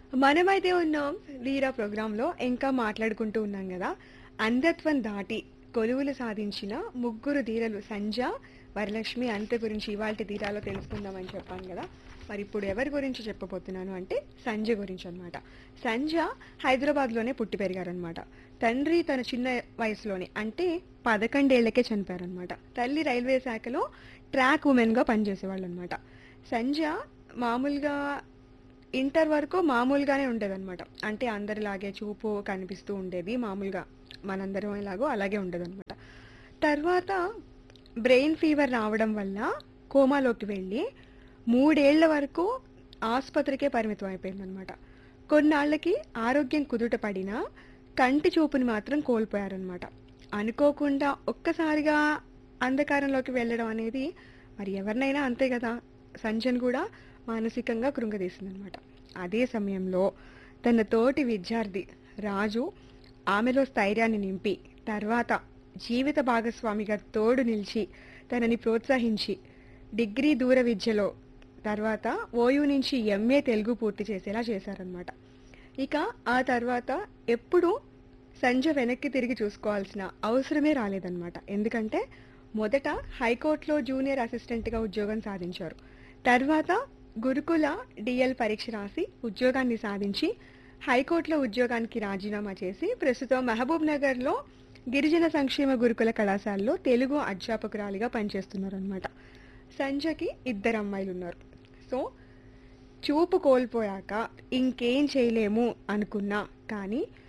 మనమైతే ఉన్నాం వీరా ప్రోగ్రాంలో ఇంకా మాట్లాడుకుంటూ ఉన్నాం కదా అంధత్వం దాటి కొలువులు సాధించిన ముగ్గురు ధీరలు సంజ వరలక్ష్మి అంత గురించి ఇవాళ ధీరాలో తెలుసుకుందామని చెప్పాను కదా మరి ఇప్పుడు ఎవరి గురించి చెప్పబోతున్నాను అంటే సంజ గురించి అన్నమాట సంజ హైదరాబాద్లోనే పుట్టి పెరిగారనమాట తండ్రి తన చిన్న వయసులోనే అంటే పదకొండేళ్లకే చనిపోయారనమాట తల్లి రైల్వే శాఖలో ట్రాక్ ఉమెన్గా పనిచేసేవాళ్ళు అనమాట సంజ మామూలుగా ఇంటర్ వరకు మామూలుగానే ఉండేదన్నమాట అంటే అందరిలాగే చూపు కనిపిస్తూ ఉండేది మామూలుగా మనందరం ఎలాగో అలాగే ఉండేదన్నమాట తర్వాత బ్రెయిన్ ఫీవర్ రావడం వల్ల కోమాలోకి వెళ్ళి మూడేళ్ల వరకు ఆసుపత్రికే పరిమితం అయిపోయిందనమాట కొన్నాళ్ళకి ఆరోగ్యం కుదుట పడినా కంటి చూపుని మాత్రం కోల్పోయారనమాట అనుకోకుండా ఒక్కసారిగా అంధకారంలోకి వెళ్ళడం అనేది మరి ఎవరినైనా అంతే కదా సంజన్ కూడా మానసికంగా కృంగదీసిందనమాట అదే సమయంలో తన తోటి విద్యార్థి రాజు ఆమెలో స్థైర్యాన్ని నింపి తర్వాత జీవిత భాగస్వామిగా తోడు నిలిచి తనని ప్రోత్సహించి డిగ్రీ దూర విద్యలో తర్వాత ఓయూ నుంచి ఎంఏ తెలుగు పూర్తి చేసేలా చేశారనమాట ఇక ఆ తర్వాత ఎప్పుడూ సంజ వెనక్కి తిరిగి చూసుకోవాల్సిన అవసరమే రాలేదన్నమాట ఎందుకంటే మొదట హైకోర్టులో జూనియర్ అసిస్టెంట్గా ఉద్యోగం సాధించారు తర్వాత గురుకుల డిఎల్ పరీక్ష రాసి ఉద్యోగాన్ని సాధించి హైకోర్టులో ఉద్యోగానికి రాజీనామా చేసి ప్రస్తుతం మహబూబ్ నగర్లో గిరిజన సంక్షేమ గురుకుల కళాశాలలో తెలుగు అధ్యాపకురాలిగా పనిచేస్తున్నారనమాట సంజకి ఇద్దరు అమ్మాయిలు ఉన్నారు సో చూపు కోల్పోయాక ఇంకేం చేయలేము అనుకున్నా కానీ